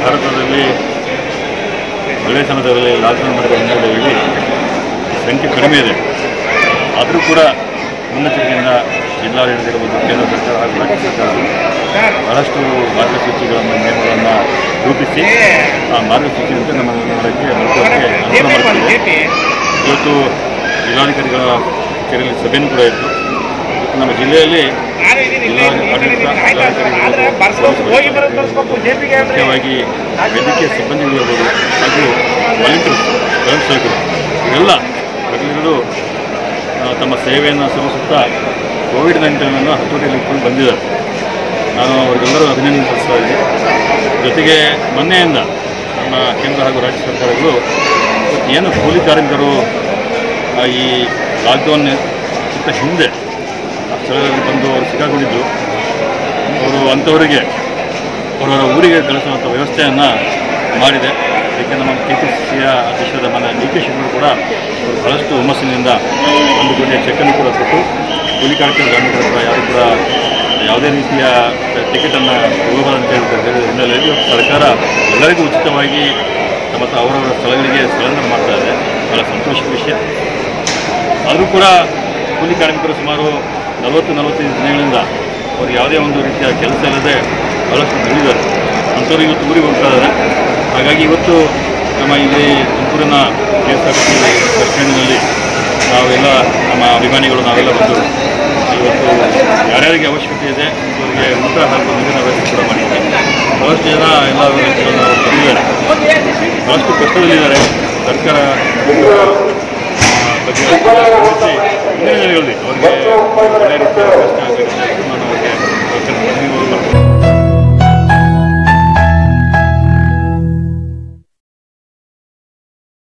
ಭಾರತದಲ್ಲಿ ಒಳ್ಳೆಯ ಸಮಯದಲ್ಲಿ ಲಾಕ್ಡೌನ್ ಮಾಡಿದ ಹಿನ್ನೆಲೆಯಲ್ಲಿ ಸಂಖ್ಯೆ ಕಡಿಮೆ ಇದೆ ಆದರೂ ಕೂಡ ಮುನ್ನೆಚ್ಚರಿಕೆಯಿಂದ ಜಿಲ್ಲಾಡಳಿತ ಇರ್ಬೋದು ಕೇಂದ್ರ ಸರ್ಕಾರ ಹಾಗೂ ರಾಜ್ಯ ಸರ್ಕಾರ ಬಹಳಷ್ಟು ಮಾರ್ಗಸೂಚಿಗಳನ್ನು ನಿಯಮಗಳನ್ನು ರೂಪಿಸಿ ಆ ಮಾರ್ಗಸೂಚಿಯಂತೆ ನಮ್ಮ ಮಾಡೋಕ್ಕೆ ಅನುಕೂಲಕ್ಕೆ ಅನುಕೂಲ ಮಾಡ್ತಿದೆ ಇವತ್ತು ಜಿಲ್ಲಾಧಿಕಾರಿಗಳ ಕಚೇರಿಯಲ್ಲಿ ಸಭೆಯೂ ಕೂಡ ಇತ್ತು ಇವತ್ತು ನಮ್ಮ ಜಿಲ್ಲೆಯಲ್ಲಿ ಜಿಲ್ಲಾ ಆಡಳಿತ ಮುಖ್ಯವಾಗಿ ವೈದ್ಯಕೀಯ ಸಿಬ್ಬಂದಿಗಳು ಇರ್ಬೋದು ಹಾಗೂ ವಾಲಂಟಿಯರ್ಸ್ ಸ್ವಯಂ ಸೇವಕರು ಇವರೆಲ್ಲ ಪ್ರತಿನಿಧಿಗಳು ಆ, ತಮ್ಮ ಸೇವೆಯನ್ನು ಸಲ್ಲಿಸುತ್ತಾ ಕೋವಿಡ್ ನೈನ್ಟೀನನ್ನು ಹತೋಟಿಯಲ್ಲಿ ಇಟ್ಕೊಂಡು ಬಂದಿದ್ದಾರೆ ನಾನು ಅವರಿಗೆಲ್ಲರೂ ಅಭಿನಂದನೆ ಸಲ್ಲಿಸ್ತಾ ಇದ್ದೀನಿ ಜೊತೆಗೆ ಮೊನ್ನೆಯಿಂದ ನಮ್ಮ ಕೇಂದ್ರ ಹಾಗೂ ರಾಜ್ಯ ಸರ್ಕಾರಗಳು ಇವತ್ತು ಏನು ಕೂಲಿ ಕಾರ್ಮಿಕರು ಆ, ಈ ಲಾಕ್ಡೌನ್ ಇಂತ ಹಿಂದೆ ಆ ಸ್ಥಳದಲ್ಲಿ ಬಂದು ಅವರು ಸಿಕ್ಕಾಕೊಂಡಿದ್ದು ಅವರು ಅಂಥವರಿಗೆ ಅವರವರ ಊರಿಗೆ ಕಳಿಸುವಂಥ ವ್ಯವಸ್ಥೆಯನ್ನು ಮಾಡಿದೆ ಅದಕ್ಕೆ ನಮ್ಮ ಕೆ ಪಿ ಸಿ ಸಿಯ ಅಧ್ಯಕ್ಷರಾದ ಮನೆ ಡಿ ಕೆ ಶಿವಕುಮಾರ್ ಕೂಡ ಅವರು ಬಹಳಷ್ಟು ಹುಮ್ಮಸ್ಸಿನಿಂದ ಒಂದು ಕೋಟಿಯ ಚೆಕ್ಕನ್ನು ಕೂಡ ಕೊಟ್ಟು ಕೂಲಿ ಕಾರ್ಮಿಕರ ಕಾರ್ಮಿಕರ ಹತ್ರ ಯಾರು ಕೂಡ ಯಾವುದೇ ರೀತಿಯ ಟಿಕೆಟನ್ನು ಹೋಗಬಾರ್ದು ಅಂತ ಹೇಳ್ತಾರೆ ಹೇಳಿದ ಹಿನ್ನೆಲೆಯಲ್ಲಿ ಇವತ್ತು ಸರ್ಕಾರ ಎಲ್ಲರಿಗೂ ಉಚಿತವಾಗಿ ತಮ್ಮ ತ- ಅವರವರ ಸ್ಥಳಗಳಿಗೆ ಸ್ಥಳಾಂತರ ಮಾಡ್ತಾ ಇದೆ ಬಹಳ ಸಂತೋಷದ ವಿಷಯ ಆದರೂ ಕೂಡ ಕೂಲಿ ಕಾರ್ಮಿಕರು ಸುಮಾರು ನಲವತ್ತು ನಲವತ್ತೈದು ದಿನಗಳಿಂದ ಅವರು ಯಾವುದೇ ಒಂದು ರೀತಿಯ ಕೆಲಸ ಇಲ್ಲದೆ ಬಹಳಷ್ಟು ದುಡಿದ್ದಾರೆ ಅಂಥವ್ರು ಇವತ್ತು ಊರಿಗೆ ಹೋಗ್ತಾ ಇದ್ದಾರೆ ಹಾಗಾಗಿ ಇವತ್ತು ನಮ್ಮ ಇಲ್ಲಿ ತುಮಕೂರಿನ K S R T C bus ಸ್ಟ್ಯಾಂಡಿನಲ್ಲಿ ನಾವೆಲ್ಲ ನಮ್ಮ ಅಭಿಮಾನಿಗಳು ನಾವೆಲ್ಲ ಬಂದು ಇವತ್ತು ಯಾರ್ಯಾರಿಗೆ ಅವಶ್ಯಕತೆ ಇದೆ ಅವರಿಗೆ ಊಟ ಹಾಗೂ ನೀರಿನ ವ್ಯವಸ್ಥೆ ಕೂಡ ಮಾಡಿದ್ದೀವಿ ಬಹಳಷ್ಟು ಜನ ಎಲ್ಲ ವ್ಯವಸ್ಥೆಗಳನ್ನು ಅವರು ಬಂದಿದ್ದಾರೆ ಬಹಳಷ್ಟು ಕಷ್ಟದಲ್ಲಿದ್ದಾರೆ ಸರ್ಕಾರ ಆ, ಬಗ್ಗೆ ಗಮನಿಸಿ ಮುಂದಿನ ದಿನಗಳಲ್ಲಿ ಅವರಿಗೆ ಒಳ್ಳೆಯ ರೀತಿಯ ವ್ಯವಸ್ಥೆ ಆಗಬೇಕಂತ